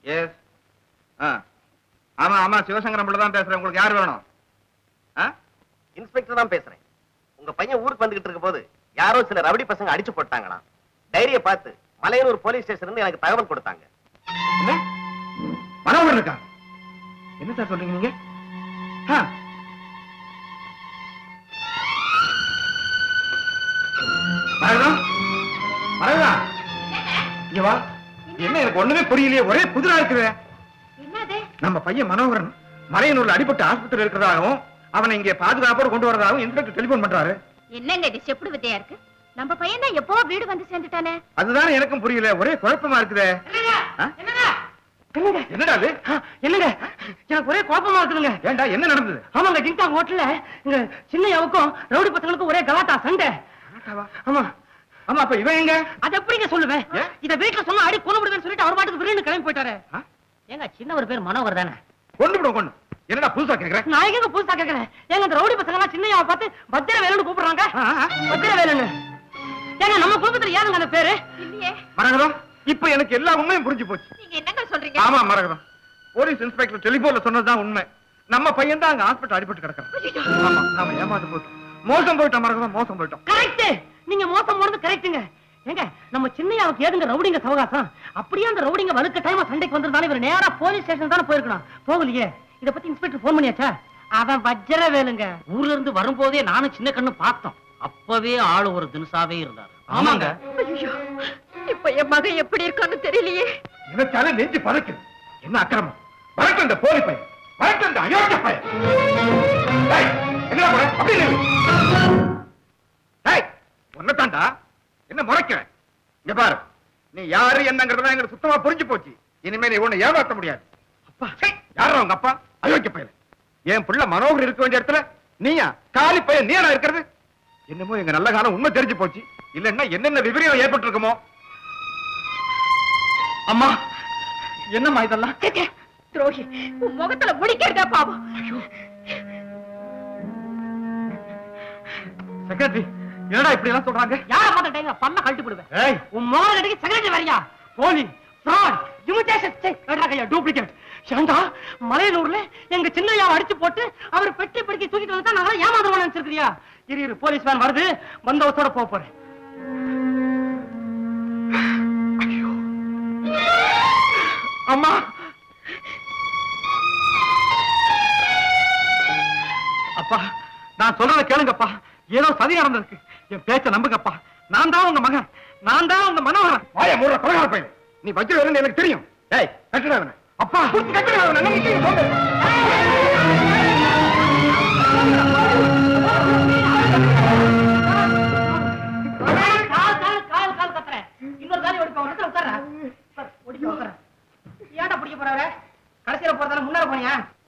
S ஆ ஆமா ஆமா சிவசங்கரம் பிள்ளை தான் பேசுறேன் உங்களுக்கு யார் வேணும் ஆ இன்ஸ்பெக்டர் தான் பேசுறேன் உங்க பையன் ஊருக்கு வந்துகிட்டு இருக்க போது யாரோ சில ரவுடி பசங்க அடிச்சு போட்டாங்களாம் டைரிய பார்த்து மலையனூர் போலீஸ் ஸ்டேஷன் இருந்து எனக்கு தகவல் கொடுத்தாங்க என்ன மனோகர் இருக்கா என்ன சார் சொல்றீங்க நீங்க ஆ. மரகதம் மரகதம் இங்க வா என்ன எனக்கு ஒண்ணுமே புரியலையே ஒரே புதிரா இருக்குது என்னது நம்ம பையன் மனோகரன் மலையனூர்ல அடிபட்டு ஆஸ்பத்திரி இருக்கிறதாகவும் அவனை இங்கே பாதுகாப்போடு கொண்டு வரதாகவும் இன்ஸ்பெக்டர் டெலிபோன் பண்றாரு என்னங்க இது செப்புடு வித்தையா இருக்கு நம்ம பையன் தான் எப்போ வீடு வந்து சேர்ந்துட்டானே அதுதானே எனக்கும் புரியல ஒரே குழப்பமா இருக்குதே ஆ? என்னடா அது என்னங்க எனக்கு ஒரே குழப்பமா இருக்குதுங்க ஏண்டா என்ன நடந்தது ஆமாங்க ஜிங்டாங் ஹோட்டல்ல இங்க சின்னையாவுக்கும் ரவுடி பசங்களுக்கும் ஒரே கலாட்டா சண்டை ஆமா ஆமா அப்ப இவன் எங்க அது எப்படிங்க சொல்லுவேன் ஏன்? இத வீட்டுல சொன்னா அடி கொண்டு விடுவேன்னு சொல்லிட்டு அவர் பாட்டுக்கு விருன்னு கிளம்பி போயிட்டாரு ஆ? ஏங்க சின்னவர் பேர் மனோகர் தானே கொண்டு விடும் கொண்டு என்னடா புதுசா கேக்குறேன் நான் எங்க புதுசா கேட்கிறேன் ஏங்க இந்த ரவுடி பசங்க எல்லாம் சின்னையாவை பார்த்து பத்திர வேலுன்னு கூப்பிடுறாங்க ஆ, ஆ. பத்திர வேலுன்னு ஏங்க நம்ம குடும்பத்துல ஏதுங்க அந்த பேரு இல்லையே மரகதம் இப்ப எனக்கு எல்லா உண்மையும் புரிஞ்சு போச்சு நீங்க என்னங்க சொல்றீங்க ஆமா மரகதம் போலீஸ் இன்ஸ்பெக்டர் டெலிபோன்ல சொன்னதுதான் உண்மை நம்ம பையன் தான் அங்க ஹாஸ்பிட்டல் அடிபட்டு கிடக்குறான் ஆமா நாம ஏமாந்து போயிட்டோம் மோசம் போயிட்டோம் மரகதம் மோசம் போயிட்டோம் கரெக்ட் நீங்க மோசம் போனது கரெக்ட்டுங்க ஏங்க நம்ம சின்னையாவுக்கு ஏதுங்க ரவுடிங்க சவகாசம் அப்படியே அந்த ரவுடிங்க வலுக்க டைமா சண்டைக்கு வந்திருந்தாலும் இவர் நேரா போலீஸ் ஸ்டேஷன் தானே போயிருக்கணும் போகலையே இத பத்தி இன்ஸ்பெக்டர் போன் பண்ணியாச்சா அவன் வஜ்ர வேலுங்க ஊர்ல இருந்து வரும்போதே நானும் சின்ன கண்ணு பார்த்தோம் அப்பவே ஆளு ஒரு தினுசாவே இருந்தாரு ஆமாங்க ஐயோ இப்ப என் மகன் எப்படி இருக்கான்னு தெரியலையே நினைச்சாலே நெஞ்சு பறக்குது என்ன அக்கிரமம் வரட்டும் இந்த போலி பையன் வரட்டும் இந்த அயோக்கிய பையன் டேய், என்னடா முறை? அப்படி நில்லு. டேய், உன்னைத்தான்டா என்ன முறைக்கிறேன் இங்க பாரு நீ யாரு என்னங்கிறதெல்லாம் எங்களுக்கு சுத்தமா புரிஞ்சு போச்சு இனிமே நீ உன்னை ஏமாத்த முடியாது அப்பா யாரா உங்க அப்பா அயோக்கிய பையன் என் புள்ள மனோகர் இருக்க வேண்டிய இடத்துல நீயா காலி பையன் நீயா இருக்கிறது என்னமோ எங்க நல்ல காலம் உண்மை தெரிஞ்சு போச்சு இல்லன்னா என்னென்ன விபரீதம் ஏற்பட்டு இருக்குமோ அம்மா என்னம்மா இதெல்லாம் துரோகி உன் முகத்துல முடிக்கிறதா பாவம் செக்ரட்டரி என்னடா இப்படி எல்லாம் சொல்றாங்க யார பார்த்துட்டேங்க பண்ண கழட்டி போடுவேன் ஏய் உன் மோர கட்டிக்கு செக்ரட்டரி வரியா போலி ஃப்ராட் இமிடேஷன் கையா டூப்ளிகேட் ஏண்டா மலையனூர்ல எங்க சின்னையாவை அடிச்சு போட்டு அவர் பெட்டி படிக்க தூக்கிட்டு வந்து நாங்க ஏமாந்துருவோம் நினைச்சிருக்கியா இரு இரு போலீஸ் வேன் வருது பந்தோபத்தோட போக போறேன் ஐயோ. அம்மா அப்பா நான் சொல்றத கேளுங்கப்பா ஏதோ சதி நடந்திருக்கு என் பேச்ச நம்புங்கப்பா நான் தான் உங்க மகன் நான் தான் உங்க மனோகரன் வாய மூட கொலகார பையன் நீ வச்சிருவேன்னு எனக்கு தெரியும் ஏய் கட்டுடா அவனை அப்பா கட்டுடா அவனை நம்ம இங்கேயும் போங்க. கால் கால் கால் கால் கத்துறேன் இன்னொரு காலி ஓடி போற இடத்துல உட்கார்றா ஓடி உட்கார ஏன்டா பிடிக்க போறவர கடைசியில போறதால முன்னால போனியா